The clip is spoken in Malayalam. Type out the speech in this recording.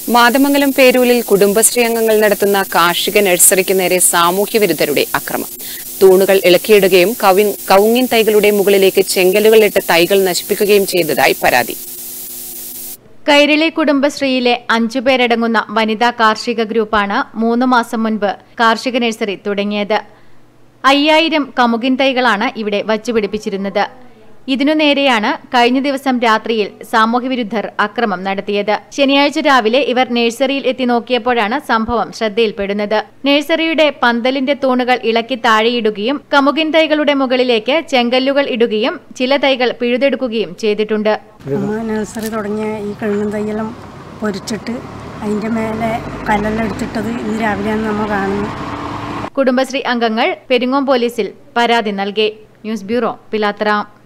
മാതമംഗലം പേരൂരിൽ കുടുംബശ്രീ അംഗങ്ങൾ നടത്തുന്ന കാർഷിക നഴ്സറിക്ക് നേരെ സാമൂഹ്യ വിരുദ്ധരുടെ അക്രമം തൂണുകൾ ഇളക്കിയിടുകയും കവിൻ- കവുങ്ങിൻ തൈകളുടെ മുകളിലേക്ക് ചെങ്കലുകളിട്ട് തൈകൾ നശിപ്പിക്കുകയും ചെയ്തതായി പരാതി കൈരളി കുടുംബശ്രീയിലെ അഞ്ചുപേരടങ്ങുന്ന വനിതാ കാർഷിക ഗ്രൂപ്പാണ് മൂന്ന് മാസം മുൻപ് കാർഷിക നഴ്സറി തുടങ്ങിയത് അയ്യായിരം കമുകിൻ തൈകളാണ് ഇവിടെ വച്ചുപിടിപ്പിച്ചിരുന്നത് ഇതിനു നേരെയാണ് കഴിഞ്ഞ ദിവസം രാത്രിയിൽ സാമൂഹ്യവിരുദ്ധർ അക്രമം നടത്തിയത് ശനിയാഴ്ച രാവിലെ ഇവർ നഴ്സറിയിൽ എത്തി നോക്കിയപ്പോഴാണ് സംഭവം ശ്രദ്ധയിൽപ്പെടുന്നത് നഴ്സറിയുടെ പന്തലിന്റെ തൂണുകൾ ഇളക്കി താഴെയിടുകയും കമുകിൻ തൈകളുടെ മുകളിലേക്ക് ചെങ്കല്ലുകൾ ഇടുകയും ചില തൈകൾ പിഴുതെടുക്കുകയും ചെയ്തിട്ടുണ്ട് നമ്മൾ നഴ്സറി തുടങ്ങിയ ഈ കഴുകും തയ്യെല്ലാം പൊരിച്ചിട്ട് അതിൻ്റെ മേലെ കല്ലെല്ലാം എടുത്തിട്ടത് ഇന്ന് രാവിലെയാണ് നമ്മൾ കാണുന്നത് കുടുംബശ്രീ അംഗങ്ങൾ പെരിങ്ങോം പോലീസിൽ പരാതി നൽകി ന്യൂസ് ബ്യൂറോ പിലാത്തറ